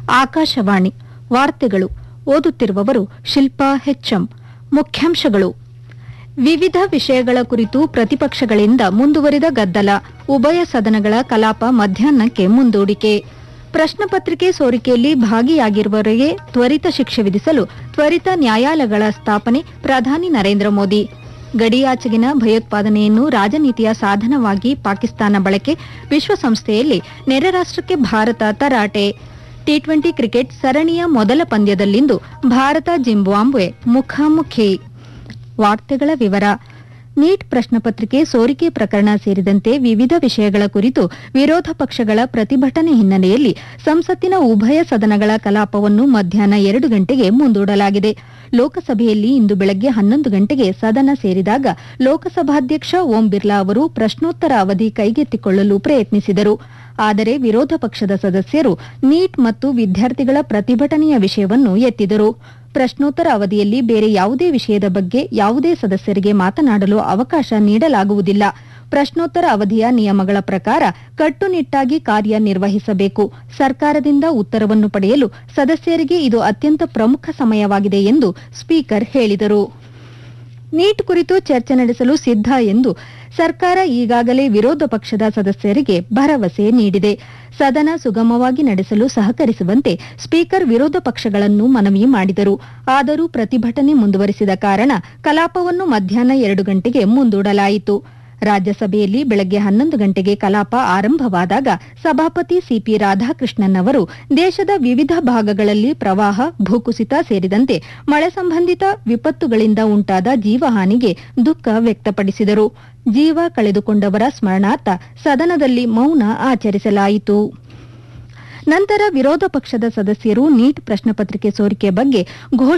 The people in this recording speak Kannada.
ಆಕಾಶವಾಣಿ ವಾರ್ತೆಗಳು ಓದುತ್ತಿರುವವರು ಶಿಲ್ಪಾ ಹೆಚ್ಎಂ ಮುಖ್ಯಾಂಶಗಳು ವಿವಿಧ ವಿಷಯಗಳ ಕುರಿತು ಪ್ರತಿಪಕ್ಷಗಳಿಂದ ಮುಂದುವರಿದ ಗದ್ದಲ ಉಭಯ ಸದನಗಳ ಕಲಾಪ ಮಧ್ಯಾಹ್ನಕ್ಕೆ ಮುಂದೂಡಿಕೆ ಪ್ರಶ್ನೆ ಪತ್ರಿಕೆ ಸೋರಿಕೆಯಲ್ಲಿ ಭಾಗಿಯಾಗಿರುವವರಿಗೆ ತ್ವರಿತ ಶಿಕ್ಷೆ ವಿಧಿಸಲು ತ್ವರಿತ ನ್ಯಾಯಾಲಯಗಳ ಸ್ಥಾಪನೆ ಪ್ರಧಾನಿ ನರೇಂದ್ರ ಮೋದಿ ಗಡಿಯಾಚೆಗಿನ ಭಯೋತ್ಪಾದನೆಯನ್ನು ರಾಜನೀತಿಯ ಸಾಧನವಾಗಿ ಪಾಕಿಸ್ತಾನ ಬಳಕೆ ವಿಶ್ವಸಂಸ್ಥೆಯಲ್ಲಿ ನೆರೆ ರಾಷ್ಟಕ್ಕೆ ಭಾರತ ತರಾಟೆ ಟಿ ಟ್ವೆಂಟಿ ಕ್ರಿಕೆಟ್ ಸರಣಿಯ ಮೊದಲ ಪಂದ್ಯದಲ್ಲಿಂದು ಭಾರತ ಜಿಂಬಾಬ್ವೆ ಮುಖಾಮುಖಿ ವಾರ್ತೆಗಳ ವಿವರ ನೀಟ್ ಪ್ರಶ್ನೆ ಪತ್ರಿಕೆ ಸೋರಿಕೆ ಪ್ರಕರಣ ಸೇರಿದಂತೆ ವಿವಿಧ ವಿಷಯಗಳ ಕುರಿತು ವಿರೋಧ ಪಕ್ಷಗಳ ಪ್ರತಿಭಟನೆ ಹಿನ್ನೆಲೆಯಲ್ಲಿ ಸಂಸತ್ತಿನ ಉಭಯ ಸದನಗಳ ಕಲಾಪವನ್ನು ಮಧ್ಯಾಹ್ನ ಎರಡು ಗಂಟೆಗೆ ಮುಂದೂಡಲಾಗಿದೆ ಲೋಕಸಭೆಯಲ್ಲಿ ಇಂದು ಬೆಳಗ್ಗೆ ಹನ್ನೊಂದು ಗಂಟೆಗೆ ಸದನ ಸೇರಿದಾಗ ಲೋಕಸಭಾಧ್ಯಕ್ಷ ಓಂ ಬಿರ್ಲಾ ಅವರು ಪ್ರಶ್ನೋತ್ತರ ಅವಧಿ ಕೈಗೆತ್ತಿಕೊಳ್ಳಲು ಪ್ರಯತ್ನಿಸಿದರು ಆದರೆ ವಿರೋಧ ಪಕ್ಷದ ಸದಸ್ಯರು ನೀಟ್ ಮತ್ತು ವಿದ್ಯಾರ್ಥಿಗಳ ಪ್ರತಿಭಟನೆಯ ವಿಷಯವನ್ನು ಎತ್ತಿದರು ಪ್ರಶ್ನೋತ್ತರ ಅವಧಿಯಲ್ಲಿ ಬೇರೆ ಯಾವುದೇ ವಿಷಯದ ಬಗ್ಗೆ ಯಾವುದೇ ಸದಸ್ಯರಿಗೆ ಮಾತನಾಡಲು ಅವಕಾಶ ನೀಡಲಾಗುವುದಿಲ್ಲ ಪ್ರಶ್ನೋತ್ತರ ಅವಧಿಯ ನಿಯಮಗಳ ಪ್ರಕಾರ ಕಟ್ಟುನಿಟ್ಟಾಗಿ ಕಾರ್ಯನಿರ್ವಹಿಸಬೇಕು ಸರ್ಕಾರದಿಂದ ಉತ್ತರವನ್ನು ಪಡೆಯಲು ಸದಸ್ಯರಿಗೆ ಇದು ಅತ್ಯಂತ ಪ್ರಮುಖ ಸಮಯವಾಗಿದೆ ಎಂದು ಸ್ಪೀಕರ್ ಹೇಳಿದರು ನೀಟ್ ಕುರಿತು ಚರ್ಚೆ ನಡೆಸಲು ಸಿದ್ಧ ಎಂದು ಸರ್ಕಾರ ಈಗಾಗಲೇ ವಿರೋಧ ಪಕ್ಷದ ಸದಸ್ಯರಿಗೆ ಭರವಸೆ ನೀಡಿದೆ ಸದನ ಸುಗಮವಾಗಿ ನಡೆಸಲು ಸಹಕರಿಸುವಂತೆ ಸ್ಪೀಕರ್ ವಿರೋಧ ಪಕ್ಷಗಳನ್ನು ಮನವಿ ಮಾಡಿದರು ಆದರೂ ಪ್ರತಿಭಟನೆ ಮುಂದುವರಿಸಿದ ಕಾರಣ ಕಲಾಪವನ್ನು ಮಧ್ಯಾಹ್ನ ಎರಡು ಗಂಟೆಗೆ ಮುಂದೂಡಲಾಯಿತು ರಾಜ್ಯಸಭೆಯಲ್ಲಿ ಬೆಳಗ್ಗೆ ಹನ್ನೊಂದು ಗಂಟೆಗೆ ಕಲಾಪ ಆರಂಭವಾದಾಗ ಸಭಾಪತಿ ಸಿಪಿ ರಾಧಾಕೃಷ್ಣನ್ ಅವರು ದೇಶದ ವಿವಿಧ ಭಾಗಗಳಲ್ಲಿ ಪ್ರವಾಹ ಭೂಕುಸಿತ ಸೇರಿದಂತೆ ಮಳೆ ಸಂಬಂಧಿತ ವಿಪತ್ತುಗಳಿಂದ ಉಂಟಾದ ಜೀವಹಾನಿಗೆ ದುಃಖ ವ್ಯಕ್ತಪಡಿಸಿದರು ಜೀವ ಕಳೆದುಕೊಂಡವರ ಸ್ಮರಣಾರ್ಥ ಸದನದಲ್ಲಿ ಮೌನ ಆಚರಿಸಲಾಯಿತು ನಂತರ ವಿರೋಧ ಪಕ್ಷದ ಸದಸ್ಯರು ನೀಟ್ ಪ್ರಶ್ನೆ ಪತ್ರಿಕೆ ಸೋರಿಕೆ ಬಗ್ಗೆ ಘೋಷ